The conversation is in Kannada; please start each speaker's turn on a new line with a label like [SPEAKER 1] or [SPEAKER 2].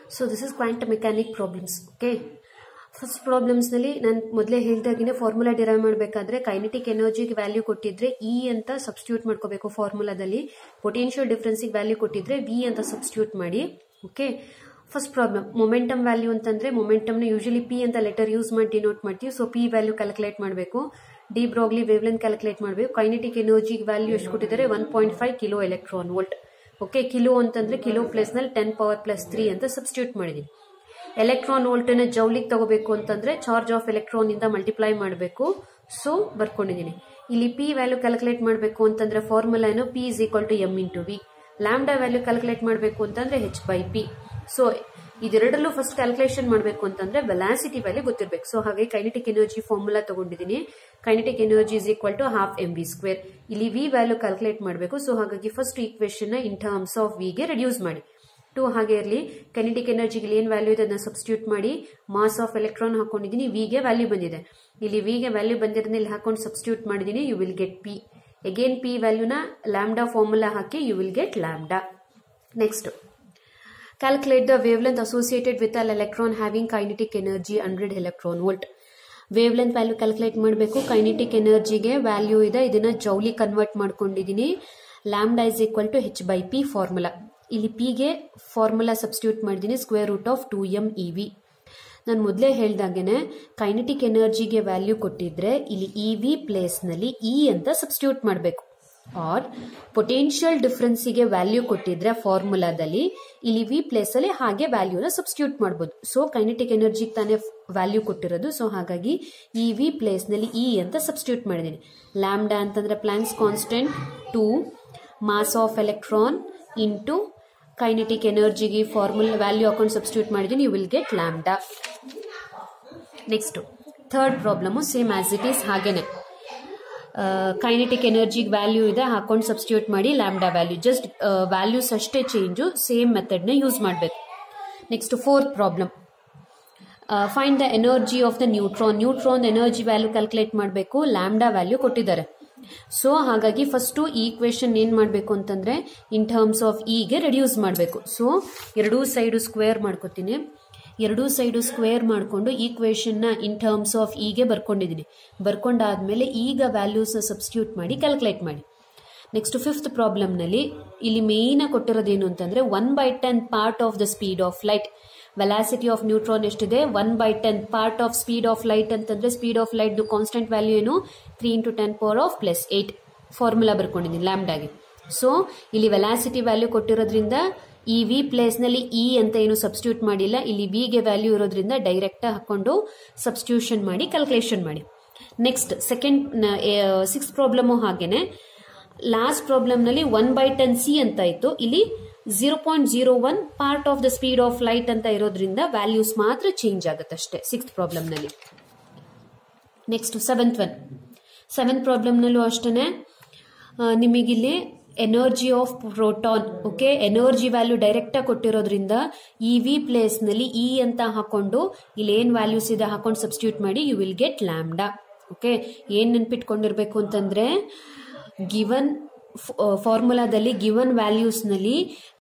[SPEAKER 1] so this is quantum mechanic problems okay first ಪ್ರಾಬ್ಲಮ್ಸ್ನಲ್ಲಿ ನಾನು ಮೊದಲೇ ಹೇಳ್ದಾಗಿನೇ ಫಾರ್ಮುಲಾ ಡಿರೈವ್ ಮಾಡಬೇಕಾದ್ರೆ ಕೈನೆಟಿಕ್ ಎನರ್ಜಿಗೆ ವ್ಯಾಲ್ಯೂ ಕೊಟ್ಟಿದ್ರೆ ಇ ಅಂತ ಸಬ್ಸ್ಟಿಟ್ಯೂಟ್ ಮಾಡ್ಕೋಬೇಕು ಫಾರ್ಮುಲಾದಲ್ಲಿ ಪೊಟೆನ್ಷಿಯಲ್ ಡಿಫ್ರೆನ್ಸಿಗೆ ವ್ಯಾಲ್ಯೂ ಕೊಟ್ಟಿದ್ರೆ ವಿ ಅಂತ ಸಬ್ಸ್ಟಿಟ್ಯೂಟ್ ಮಾಡಿ okay first problem momentum value ಅಂತಂದ್ರೆ ಮೊಮೆಂಟಮ್ನ ಯೂಶಲಿ ಪಿ ಅಂತ ಲೆಟರ್ ಯೂಸ್ ಮಾಡಿ ಡಿನೋಟ್ ಮಾಡ್ತೀವಿ ಸೊ ಪಿ ವ್ಯಾಲ್ಯೂ ಕ್ಯಾಲ್ಕುಲೇಟ್ ಮಾಡಬೇಕು ಡಿ ಬ್ರಾಗ್ಲಿ ವೇವ್ಲೆನ್ ಕ್ಯಾಲ್ಕುಲೇಟ್ ಮಾಡಬೇಕು ಕೈನೆಟಿಕ್ ಎನರ್ಜಿ ವ್ಯಾಲ್ಯೂ ಎಷ್ಟು ಕೊಟ್ಟಿದ್ದಾರೆ one point five kilo electron volt okay kilo ಅಂತಂದ್ರೆ ಕಿಲೋ ಪ್ಲಸ್ ನಲ್ಲಿ ಟೆನ್ ಪವರ್ ಪ್ಲಸ್ ತ್ರೀ ಅಂತ ಸಬ್ಸ್ಟಿಟ್ಯೂಟ್ ಮಾಡಿದೀನಿ ಎಲೆಕ್ಟ್ರಾನ್ ವೋಲ್ಟ್ ನ ಜೌಲಿಗೆ ತಗೋಬೇಕು ಅಂತಂದ್ರೆ ಚಾರ್ಜ್ ಆಫ್ ಎಲೆಕ್ಟ್ರಾನ್ ಇಂದ ಮಲ್ಟಿಪ್ಲೈ ಮಾಡಬೇಕು ಸೊ ಬರ್ಕೊಂಡಿದ್ದೀನಿ ಇಲ್ಲಿ ಪಿ ವ್ಯಾಲ್ಯೂ ಕ್ಯಾಲ್ಕುಲೇಟ್ ಮಾಡಬೇಕು ಅಂತಂದ್ರೆ ಫಾರ್ಮುಲಾ ಏನು P is equal to M into V lambda value calculate ಮಾಡಬೇಕು ಅಂತಂದ್ರೆ ಹೆಚ್ ಬೈ ಪಿ ಸೊ ಇದೆರಡರಲ್ಲೂ ಫಸ್ಟ್ ಕ್ಯಾಲ್ಕುಲೇಷನ್ ಮಾಡಬೇಕು ಅಂತಂದ್ರೆ ವೆಲಾಸಿಟಿ ವ್ಯಾಲ್ಯೂ ಗೊತ್ತಿರಬೇಕು ಸೊ ಹಾಗೆ ಕೈನೆಟಿಕ್ ಎನರ್ಜಿ ಫಾರ್ಮುಲಾ ತಗೊಂಡಿದ್ದೀನಿ kinetic energy is equal to half M V square ಇಲ್ಲಿ ವಿ ವ್ಯಾಲ್ಯೂ ಕ್ಯಾಲ್ಕುಲೇಟ್ ಮಾಡಬೇಕು ಸೊ ಹಾಗಾಗಿ first equation in terms of ವಿಗೆ ರೆಡ್ಯೂಸ್ ಮಾಡಿ ಟು ಹಾಗೆ ಇರಲಿ ಕೈನೆಟಿಕ್ ಎನರ್ಜಿಗೆ ಏನ್ ವ್ಯಾಲ್ಯೂ ಇದೆ ಅದನ್ನ ಸಬ್ಸ್ಟಿಟ್ಯೂಟ್ ಮಾಡಿ ಮಾಸ್ ಆಫ್ ಎಲೆಕ್ಟ್ರಾನ್ ಹಾಕೊಂಡಿದ್ದೀನಿ ವಿಗೆ ವ್ಯಾಲ್ಯೂ ಬಂದಿದೆ ಇಲ್ಲಿ ವಿಗೆ ವ್ಯಾಲ್ಯೂ ಬಂದಿರೋದನ್ನ ಇಲ್ಲಿ ಹಾಕೊಂಡು ಸಬ್ಸ್ಟಿಟ್ಯೂಟ್ ಮಾಡಿದ್ದೀನಿ you will get P again P ವ್ಯಾಲ್ಯೂನ ಲ್ಯಾಂಡಾ ಫಾರ್ಮುಲಾ ಹಾಕಿ you will get lambda next calculate the wavelength associated with an electron having kinetic energy hundred electron volt wavelength value calculate ಮಾಡಬೇಕು ಕೈನೆಟಿಕ್ ಎನರ್ಜಿಗೆ ವ್ಯಾಲ್ಯೂ ಇದೆ ಇದನ್ನ ಜೌಲಿ ಕನ್ವರ್ಟ್ ಮಾಡ್ಕೊಂಡಿದ್ದೀನಿ lambda is equal to H by P formula ಇಲ್ಲಿ ಪಿಗೆ ಫಾರ್ಮುಲಾ ಸಬ್ಸ್ಟಿಟ್ಯೂಟ್ ಮಾಡಿದ್ದೀನಿ square root of two M E V ನಾನು ಮೊದಲೇ ಹೇಳ್ದಾಗೇನೆ ಕೈನೆಟಿಕ್ ಎನರ್ಜಿಗೆ ವ್ಯಾಲ್ಯೂ ಕೊಟ್ಟಿದ್ರೆ ಇಲ್ಲಿ ಇ ವಿ ಪ್ಲೇಸ್ನಲ್ಲಿ ಇ ಅಂತ ಸಬ್ಸ್ಟಿಟ್ಯೂಟ್ ಮಾಡಬೇಕು ಆರ್ ಪೊಟೆನ್ಷಿಯಲ್ ಡಿಫ್ರೆನ್ಸಿಗೆ ವ್ಯಾಲ್ಯೂ ಕೊಟ್ಟಿದ್ರೆ ಫಾರ್ಮುಲಾದಲ್ಲಿ ಇಲ್ಲಿ ವಿ ಪ್ಲೇಸ್ ಅಲ್ಲಿ ಹಾಗೆ ವ್ಯಾಲ್ಯೂನ ಸಬ್ಸ್ಟಿಟ್ಯೂಟ್ ಮಾಡಬಹುದು ಸೊ ಕೈನೆಟಿಕ್ ಎನರ್ಜಿಗೆ ತಾನೇ ವ್ಯಾಲ್ಯೂ ಕೊಟ್ಟಿರೋದು ಸೊ ಹಾಗಾಗಿ ಇ ವಿ ಪ್ಲೇಸ್ನಲ್ಲಿ ಇ ಅಂತ ಸಬ್ಸ್ಟಿಟ್ಯೂಟ್ ಮಾಡಿದ್ದೀನಿ ಲ್ಯಾಂಡಾ ಅಂತಂದ್ರೆ Planck's constant two mass of electron into kinetic ಎನರ್ಜಿಗೆ ಫಾರ್ಮುಲ್ ವ್ಯಾಲ್ಯೂ ಹಾಕೊಂಡು ಸಬ್ಸ್ಟಿಟ್ಯೂಟ್ ಮಾಡಿದ್ದೀನಿ you will get lambda next third problem same as it is ಹಾಗೇನೆ ಕೈನೆಟಿಕ್ ಎನರ್ಜಿಗೆ ವ್ಯಾಲ್ಯೂ ಇದೆ ಹಾಕೊಂಡು ಸಬ್ಸ್ಟಿಟ್ಯೂಟ್ ಮಾಡಿ ಲ್ಯಾಂಡಾ ವ್ಯಾಲ್ಯೂ ಜಸ್ಟ್ ವ್ಯಾಲ್ಯೂಸ್ ಅಷ್ಟೇ ಚೇಂಜು ಸೇಮ್ ಮೆಥಡ್ನ ಯೂಸ್ ಮಾಡಬೇಕು next fourth problem find the energy of the neutron neutron energy value calculate ಮಾಡಬೇಕು ಲ್ಯಾಂಡಾ ವ್ಯಾಲ್ಯೂ ಕೊಟ್ಟಿದ್ದಾರೆ ಸೊ ಹಾಗಾಗಿ ಫಸ್ಟು ಈ ಕ್ವೆಶನ್ ಏನ್ ಮಾಡಬೇಕು ಅಂತಂದ್ರೆ ಇನ್ ಟರ್ಮ್ಸ್ ಆಫ್ ಇಗೆ ರೆಡ್ಯೂಸ್ ಮಾಡಬೇಕು ಸೊ ಎರಡೂ ಸೈಡು ಸ್ಕ್ವೇರ್ ಮಾಡ್ಕೋತೀನಿ ಎರಡೂ ಸೈಡು ಸ್ಕ್ವೇರ್ ಮಾಡಿಕೊಂಡು ಈ ಕ್ವೆಶನ್ನ ಇನ್ ಟರ್ಮ್ಸ್ ಆಫ್ ಇಗೆ ಬರ್ಕೊಂಡಿದ್ದೀನಿ ಬರ್ಕೊಂಡಾದ್ಮೇಲೆ ಈಗ ವ್ಯಾಲ್ಯೂಸ್ನ ಸಬ್ಸ್ಟಿಟ್ಯೂಟ್ ಮಾಡಿ ಕ್ಯಾಲ್ಕುಲೇಟ್ ಮಾಡಿ ನೆಕ್ಸ್ಟ್ ಫಿಫ್ತ್ ಪ್ರಾಬ್ಲಮ್ನಲ್ಲಿ ಇಲ್ಲಿ ಮೇಯ್ನ್ ಕೊಟ್ಟಿರೋದೇನು ಅಂತಂದ್ರೆ one by ten part of the speed of light velocity of neutron ಎಷ್ಟಿದೆ one by ten part of speed of light ಅಂತಂದ್ರೆ speed of light constant value ಏನು three into ten power of plus eight formula ಬರ್ಕೊಂಡಿದ್ದೀನಿ ಲ್ಯಾಂಬ್ಡಾಗೆ ಸೊ ಇಲ್ಲಿ ವೆಲಾಸಿಟಿ ವ್ಯಾಲ್ಯೂ ಕೊಟ್ಟಿರೋದ್ರಿಂದ ಈ ವಿ ಪ್ಲೇಸ್ನಲ್ಲಿ ಇ ಅಂತ ಏನು ಸಬ್ಸ್ಟಿಟ್ಯೂಟ್ ಮಾಡಿಲ್ಲ ಇಲ್ಲಿ ವಿಗೆ ವ್ಯಾಲ್ಯೂ ಇರೋದ್ರಿಂದ ಡೈರೆಕ್ಟ್ ಹಾಕೊಂಡು ಸಬ್ಸ್ಟಿಟ್ಯೂಷನ್ ಮಾಡಿ ಕ್ಯಾಲ್ಕುಲೇಷನ್ ಮಾಡಿ ನೆಕ್ಸ್ಟ್ ಸೆಕೆಂಡ್ ಸಿಕ್ಸ್ ಪ್ರಾಬ್ಲಮು ಹಾಗೇನೆ ಲಾಸ್ಟ್ ಪ್ರಾಬ್ಲಮ್ನಲ್ಲಿ ಒನ್ ಬೈ ಟೆನ್ ಸಿ ಅಂತ ಇತ್ತು ಇಲ್ಲಿ zero point zero one part of the speed of light ಅಂತ ಇರೋದ್ರಿಂದ ವ್ಯಾಲ್ಯೂಸ್ ಮಾತ್ರ ಚೇಂಜ್ ಆಗುತ್ತೆ ಅಷ್ಟೇ ಸಿಕ್ಸ್ ಪ್ರಾಬ್ಲಮ್ನಲ್ಲಿ ನೆಕ್ಸ್ಟ್ ಸೆವೆಂತ್ ಒನ್ ಸೆವೆಂತ್ ಪ್ರಾಬ್ಲಮ್ನಲ್ಲೂ ಅಷ್ಟೇ ನಿಮಗಿಲ್ಲಿ energy of proton okay energy value direct ಆಗಿ ಕೊಟ್ಟಿರೋದ್ರಿಂದ ಇ ವಿ ಪ್ಲೇಸ್ ನಲ್ಲಿ ಇ ಅಂತ ಹಾಕೊಂಡು ಇಲ್ಲಿ ಏನ್ ವ್ಯಾಲ್ಯೂಸ್ ಇದೆ ಹಾಕೊಂಡು ಸಬ್ಸ್ಟಿಟ್ಯೂಟ್ ಮಾಡಿ you will get lambda okay ಏನ್ ನೆನ್ಪಿಟ್ಕೊಂಡಿರ್ಬೇಕು ಅಂತಂದ್ರೆ ಗಿವನ್ ಫಾರ್ಮುಲಾದಲ್ಲಿ ಗಿವನ್ ವ್ಯಾಲ್ಯೂಸ್ನಲ್ಲಿ